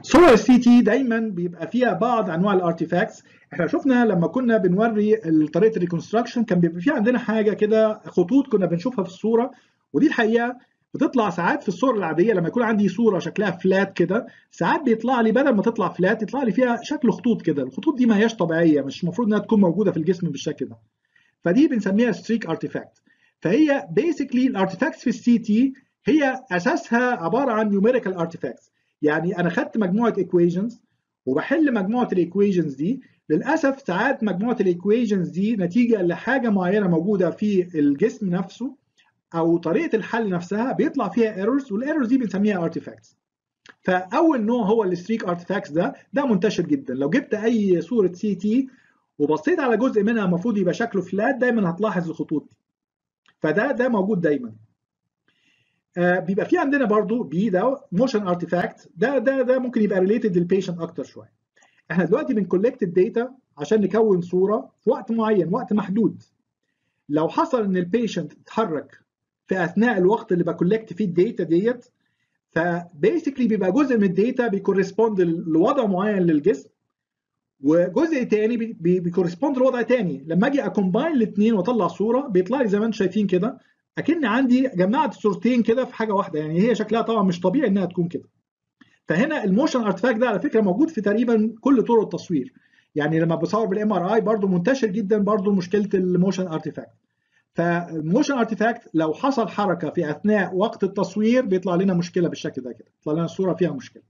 صور السي تي دايما بيبقى فيها بعض انواع الارتيفاكتس احنا شفنا لما كنا بنوري طريقه الريكونستراكشن كان بيبقى في عندنا حاجه كده خطوط كنا بنشوفها في الصوره ودي الحقيقه بتطلع ساعات في الصور العاديه لما يكون عندي صوره شكلها فلات كده ساعات بيطلع لي بدل ما تطلع فلات يطلع لي فيها شكل خطوط كده الخطوط دي ما هياش طبيعيه مش المفروض انها تكون موجوده في الجسم بالشكل ده فدي بنسميها ستريك ارتيفاكت فهي بيسكلي الارتيفاكتس في السي تي هي اساسها عباره عن نيوميريكال ارتيفاكتس يعني انا خدت مجموعه ايكويشنز وبحل مجموعه الايكويشنز دي للاسف ساعات مجموعه الايكويشنز دي نتيجه لحاجه معينه موجوده في الجسم نفسه او طريقه الحل نفسها بيطلع فيها ايرورز والايرورز دي بنسميها ارتيفاكتس فاول نوع هو الستريك ارتيفاكتس ده ده منتشر جدا لو جبت اي صوره سي تي وبصيت على جزء منها المفروض يبقى شكله فلات دايما هتلاحظ الخطوط دي فده ده موجود دايما آه بيبقى في عندنا برضو بي ده موشن ارتيفاكت ده ده ده ممكن يبقى ريليتد للبيشنت اكتر شويه احنا دلوقتي بنكولكت الداتا عشان نكون صوره في وقت معين وقت محدود لو حصل ان البيشنت اتحرك في اثناء الوقت اللي بكولكت فيه الداتا ديت فبيسكلي بيبقى جزء من الداتا بيكورسبوند لوضع معين للجسم وجزء تاني بيكورسبوند لوضع تاني لما اجي اكومباين الاثنين واطلع صوره بيطلع لي زي ما انتم شايفين كده اكن عندي جمعت صورتين كده في حاجه واحده يعني هي شكلها طبعا مش طبيعي انها تكون كده فهنا الموشن ارتفاكت ده على فكره موجود في تقريبا كل طرق التصوير يعني لما بصور بالام ار اي برضه منتشر جدا برضه مشكله الموشن ارتفاكت فالموشن ارتفاكت لو حصل حركه في اثناء وقت التصوير بيطلع لنا مشكله بالشكل ده كده يطلع لنا الصوره فيها مشكله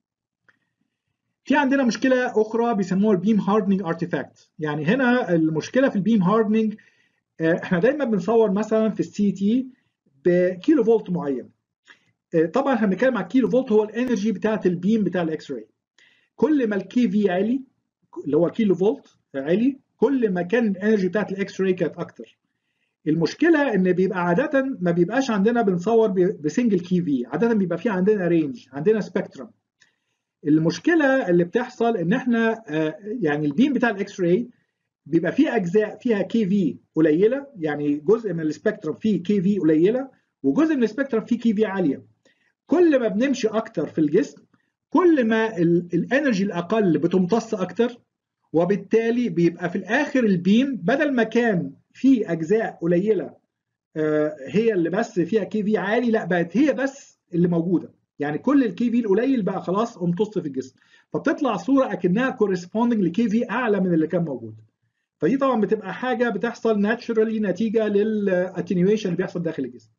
في عندنا مشكله اخرى بيسموها البيم هاردنينج ارتفاكت يعني هنا المشكله في البيم هاردنينج احنا دايما بنصور مثلا في السي تي بكيلو فولت معين طبعا احنا بنتكلم على الكيلو فولت هو الانرجي بتاعه البيم بتاع الاكس راي كل ما الكي في عالي اللي هو الكيلو فولت عالي كل ما كان الانرجي بتاعه الاكس راي كانت اكتر المشكله ان بيبقى عاده ما بيبقاش عندنا بنصور بسنجل كي في عاده بيبقى في عندنا رينج عندنا سبيكترم المشكله اللي بتحصل ان احنا يعني البيم بتاع الاكس راي بيبقى فيه اجزاء فيها كي في قليله يعني جزء من السبيكترم فيه كي في قليله وجزء من السبيكترم فيه كي في عاليه كل ما بنمشي اكتر في الجسم كل ما الانرجي الاقل بتمتص اكتر وبالتالي بيبقى في الاخر البيم بدل ما كان في اجزاء قليله هي اللي بس فيها كي في عالي لا بقت هي بس اللي موجوده يعني كل الكي في القليل بقى خلاص امتص في الجسم فبتطلع صوره اكنها كورسبوندنج لكي في اعلى من اللي كان موجود فدي طبعا بتبقى حاجه بتحصل ناتشرالي نتيجه للاتنيويشن اللي بيحصل داخل الجسم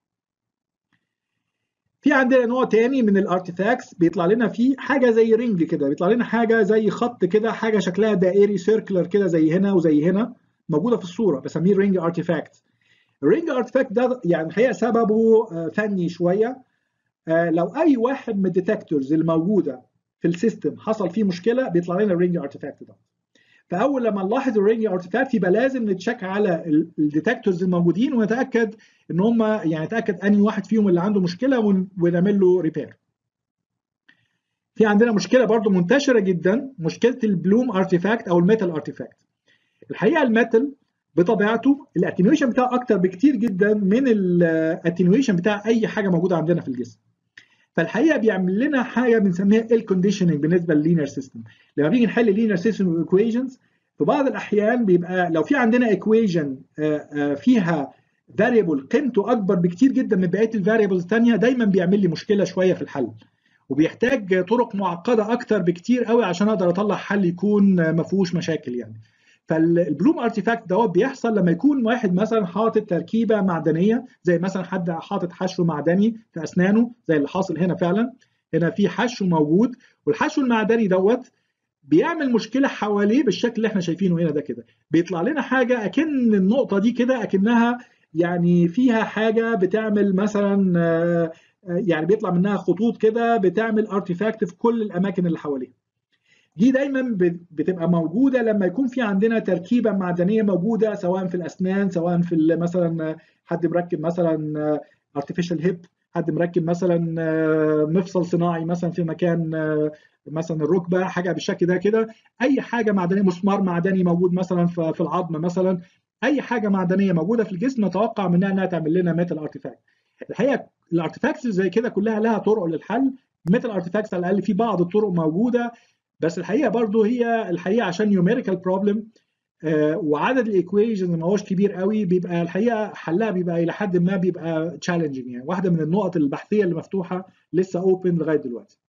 في عندنا نوع تاني من الارتيفاكتس بيطلع لنا فيه حاجه زي رينج كده بيطلع لنا حاجه زي خط كده حاجه شكلها دائري سيركلر كده زي هنا وزي هنا موجوده في الصوره بسميه رينج ارتيفاكت الرينج ارتيفاكت ده يعني الحقيقه سببه فني شويه لو اي واحد من الديتكتورز الموجوده في السيستم حصل فيه مشكله بيطلع لنا الرينج ارتيفاكت ده فاول لما نلاحظ الرينج ارتيفاكت يبقى لازم نتشيك على الديتكتورز الموجودين ونتاكد ان هم يعني نتاكد انهي واحد فيهم اللي عنده مشكله ونعمل له ريبير في عندنا مشكله برضو منتشره جدا مشكله البلوم ارتيفاكت او الميتال ارتيفاكت الحقيقه الميتال بطبيعته الاتنيويشن بتاعه اكتر بكتير جدا من الاتنيويشن بتاع اي حاجه موجوده عندنا في الجسم فالحقيقه بيعمل لنا حاجه بنسميها الكونديشننج بالنسبه لللينير سيستم لما بنيجي نحل لينير سيستم ايكويشنز في بعض الاحيان بيبقى لو في عندنا ايكويشن فيها فاريبل قيمته اكبر بكتير جدا من بقيه الفاريبلز الثانيه دايما بيعمل لي مشكله شويه في الحل وبيحتاج طرق معقده اكتر بكتير قوي عشان اقدر اطلع حل يكون ما فيهوش مشاكل يعني فالبلوم ارتيفاكت دوت بيحصل لما يكون واحد مثلا حاطط تركيبه معدنيه زي مثلا حد حاطط حشو معدني في اسنانه زي اللي حاصل هنا فعلا هنا في حشو موجود والحشو المعدني دوت بيعمل مشكله حواليه بالشكل اللي احنا شايفينه هنا ده كده بيطلع لنا حاجه اكن النقطه دي كده اكنها يعني فيها حاجه بتعمل مثلا يعني بيطلع منها خطوط كده بتعمل ارتيفاكت في كل الاماكن اللي حواليها دي دايما بتبقى موجوده لما يكون في عندنا تركيبه معدنيه موجوده سواء في الاسنان سواء في مثلا حد مركب مثلا ارتفيشال هيب حد مركب مثلا مفصل صناعي مثلا في مكان مثلا الركبه حاجه بالشكل ده كده اي حاجه معدنيه مسمار معدني موجود مثلا في العظم مثلا اي حاجه معدنيه موجوده في الجسم نتوقع منها انها تعمل لنا ميتال ارتيفاكت الحقيقه الارتيفاكتس زي كده كلها لها طرق للحل ميتال ارتفاكتس على الاقل في بعض الطرق موجوده بس الحقيقه برضو هي الحقيقه عشان نيوميريكال بروبلم وعدد الايكويشن ما هوش كبير قوي بيبقى الحقيقه حلها بيبقى الى حد ما بيبقى تشالنجينج يعني واحده من النقط البحثيه اللي مفتوحه لسه اوبن لغايه دلوقتي